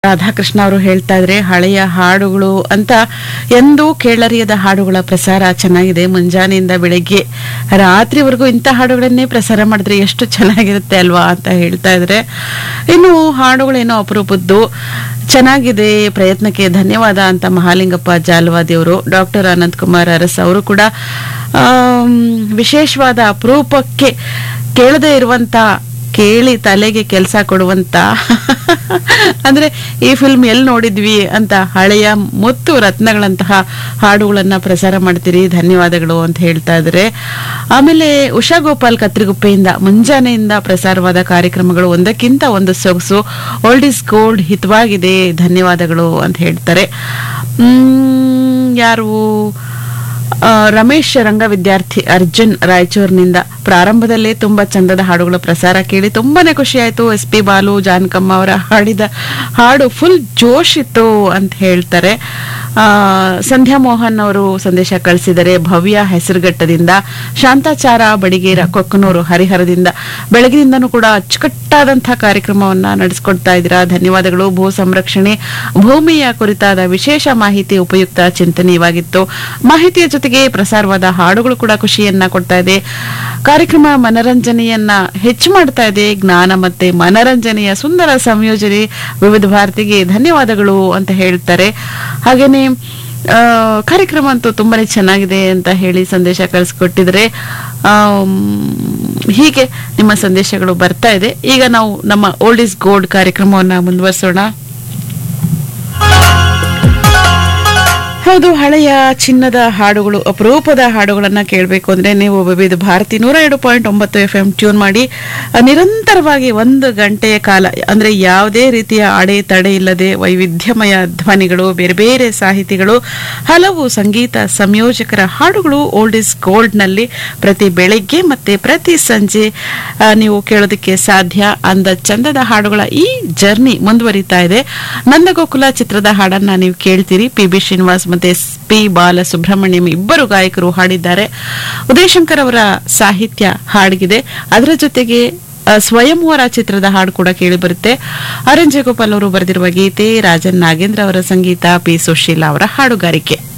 ರಾಧಾಕೃಷ್ಣ ಅವರು ಹೇಳ್ತಾ ಇದ್ರೆ ಹಳೆಯ ಹಾಡುಗಳು ಅಂತ ಎಂದೂ ಕೇಳರಿಯದ ಹಾಡುಗಳ ಪ್ರಸಾರ ಚೆನ್ನಾಗಿದೆ ಮುಂಜಾನೆಯಿಂದ ಬೆಳಗ್ಗೆ ರಾತ್ರಿವರೆಗೂ ಇಂಥ ಹಾಡುಗಳನ್ನೇ ಪ್ರಸಾರ ಮಾಡಿದ್ರೆ ಎಷ್ಟು ಚೆನ್ನಾಗಿರುತ್ತೆ ಅಲ್ವಾ ಅಂತ ಹೇಳ್ತಾ ಇದ್ರೆ ಇನ್ನು ಹಾಡುಗಳೇನೋ ಅಪರೂಪದ್ದು ಚೆನ್ನಾಗಿದೆ ಪ್ರಯತ್ನಕ್ಕೆ ಧನ್ಯವಾದ ಅಂತ ಮಹಾಲಿಂಗಪ್ಪ ಜಾಲವಾದಿ ಅವರು ಡಾಕ್ಟರ್ ಅನಂತ್ ಕುಮಾರ್ ಅರಸ್ ಅವರು ಕೂಡ ಆಮ್, ವಿಶೇಷವಾದ ಅಪರೂಪಕ್ಕೆ ಕೇಳದೇ ಇರುವಂತ ಕೇಳಿ ತಲೆಗೆ ಕೆಲಸ ಕೊಡುವಂತ ಅಂದ್ರೆ ಈ ಫಿಲ್ಮ್ ಎಲ್ಲಿ ನೋಡಿದ್ವಿ ಅಂತ ಹಳೆಯ ಮುತ್ತು ರತ್ನಗಳಂತಹ ಹಾಡುಗಳನ್ನ ಪ್ರಸಾರ ಮಾಡ್ತೀರಿ ಧನ್ಯವಾದಗಳು ಅಂತ ಹೇಳ್ತಾ ಇದ್ರೆ ಆಮೇಲೆ ಉಷಾ ಗೋಪಾಲ್ ಕತ್ರಿಗುಪ್ಪೆಯಿಂದ ಮುಂಜಾನೆಯಿಂದ ಪ್ರಸಾರವಾದ ಕಾರ್ಯಕ್ರಮಗಳು ಒಂದಕ್ಕಿಂತ ಒಂದು ಸೊಗಸು ಓಲ್ಡ್ ಇಸ್ ಗೋಲ್ಡ್ ಹಿತವಾಗಿದೆ ಧನ್ಯವಾದಗಳು ಅಂತ ಹೇಳ್ತಾರೆ ಹ್ಮ್ ಯಾರು ಆ, ರಮೇಶ್ ರಂಗ ವಿದ್ಯಾರ್ಥಿ ಅರ್ಜುನ್ ರಾಯಚೂರಿನಿಂದ ಪ್ರಾರಂಭದಲ್ಲೇ ತುಂಬಾ ಚಂದದ ಹಾಡುಗಳ ಪ್ರಸಾರ ಕೇಳಿ ತುಂಬಾನೇ ಖುಷಿ ಆಯ್ತು ಎಸ್ ಪಿ ಬಾಲು ಜಾನಕಮ್ಮ ಅವರ ಹಾಡಿದ ಹಾಡು ಫುಲ್ ಜೋಶ್ ಇತ್ತು ಅಂತ ಹೇಳ್ತಾರೆ ಆ, ಸಂಧ್ಯಾ ಮೋಹನ್ ಅವರು ಸಂದೇಶ ಕಳಿಸಿದರೆ ಭವ್ಯ ಹೆಸರುಘಟ್ಟದಿಂದ ಶಾಂತಾಚಾರ ಬಡಿಗೇರ ಕೊಕ್ಕನೂರು ಹರಿಹರದಿಂದ ಬೆಳಗಿನಿಂದನೂ ಕೂಡ ಅಚ್ಚುಕಟ್ಟಾದಂತಹ ಕಾರ್ಯಕ್ರಮವನ್ನ ನಡೆಸ್ಕೊಡ್ತಾ ಇದ್ದೀರಾ ಧನ್ಯವಾದಗಳು ಭೂ ಸಂರಕ್ಷಣೆ ಭೂಮಿಯ ಕುರಿತಾದ ವಿಶೇಷ ಮಾಹಿತಿ ಉಪಯುಕ್ತ ಚಿಂತನೀಯವಾಗಿತ್ತು ಮಾಹಿತಿಯ ಜೊತೆಗೆ ಪ್ರಸಾರವಾದ ಹಾಡುಗಳು ಕೂಡ ಖುಷಿಯನ್ನ ಕೊಡ್ತಾ ಇದೆ ಕಾರ್ಯಕ್ರಮ ಮನರಂಜನೆಯನ್ನ ಹೆಚ್ಚು ಮಾಡ್ತಾ ಇದೆ ಜ್ಞಾನ ಮತ್ತೆ ಮನರಂಜನೆಯ ಸುಂದರ ಸಂಯೋಜನೆ ವಿವಿಧ ಭಾರತಿಗೆ ಧನ್ಯವಾದಗಳು ಅಂತ ಹೇಳ್ತಾರೆ ಹಾಗೇನೆ ಆ, ಕಾರ್ಯಕ್ರಮ ಅಂತೂ ತುಂಬಾನೇ ಚೆನ್ನಾಗಿದೆ ಅಂತ ಹೇಳಿ ಸಂದೇಶ ಕಳಿಸ್ಕೊಟ್ಟಿದ್ರೆ ಆಮ್, ಹೀಗೆ ನಿಮ್ಮ ಸಂದೇಶಗಳು ಬರ್ತಾ ಇದೆ ಈಗ ನಾವು ನಮ್ಮ ಓಲ್ಡ್ ಇಸ್ ಗೋಲ್ಡ್ ಕಾರ್ಯಕ್ರಮವನ್ನ ಮುಂದುವರಿಸೋಣ ಹೌದು ಹಳೆಯ ಚಿನ್ನದ ಹಾಡುಗಳು ಅಪರೂಪದ ಹಾಡುಗಳನ್ನ ಕೇಳಬೇಕು ಅಂದ್ರೆ ನೀವು ವಿವಿಧ ಭಾರತಿ ನೂರ ಎರಡು ಪಾಯಿಂಟ್ ಒಂಬತ್ತು ಎಫ್ ಎಂ ಟ್ಯೂನ್ ಮಾಡಿ ಆ, ನಿರಂತರವಾಗಿ ಒಂದು ಗಂಟೆಯ ಕಾಲ ಅಂದ್ರೆ ಯಾವುದೇ ರೀತಿಯ ಅಡೆ ತಡೆ ಇಲ್ಲದೆ ವೈವಿಧ್ಯಮಯ ಧ್ವನಿಗಳು ಬೇರೆ ಬೇರೆ ಸಾಹಿತಿಗಳು ಹಲವು ಸಂಗೀತ ಸಂಯೋಜಕರ ಹಾಡುಗಳು ಓಲ್ಡ್ ಇಸ್ ಗೋಲ್ಡ್ ನಲ್ಲಿ ಪ್ರತಿ ಬೆಳಿಗ್ಗೆ ಮತ್ತೆ ಪ್ರತಿ ಸಂಜೆ ಆ, ನೀವು ಕೇಳೋದಕ್ಕೆ ಸಾಧ್ಯ ಅಂದ ಚಂದದ ಹಾಡುಗಳ ಈ ಜರ್ನಿ ಮುಂದುವರಿತಾ ಇದೆ ನಂದಗೋಕುಲ ಚಿತ್ರದ ಹಾಡನ್ನ ನೀವು ಕೇಳ್ತೀರಿ ಪಿ ಬಿ ಶ್ರೀನಿವಾಸ್ ಮತ್ತೆ ಎಸ್ ಪಿ ಬಾಲಸುಬ್ರಹ್ಮಣ್ಯಂ ಇಬ್ಬರು ಗಾಯಕರು ಹಾಡಿದ್ದಾರೆ ಉದಯಶಂಕರ್ ಅವರ ಸಾಹಿತ್ಯ ಹಾಡಿಗಿದೆ ಅದರ ಜೊತೆಗೆ ಆ, ಸ್ವಯಂವರ ಚಿತ್ರದ ಹಾಡು ಕೂಡ ಕೇಳಿ ಬರುತ್ತೆ ಆರ್ ಎನ್ ಜಯಗೋಪಾಲ್ ಅವರು ಬರೆದಿರುವ ಗೀತೆ ರಾಜನ್ ನಾಗೇಂದ್ರ ಅವರ ಸಂಗೀತ ಪಿ ಸುಶೀಲಾ ಅವರ ಹಾಡುಗಾರಿಕೆ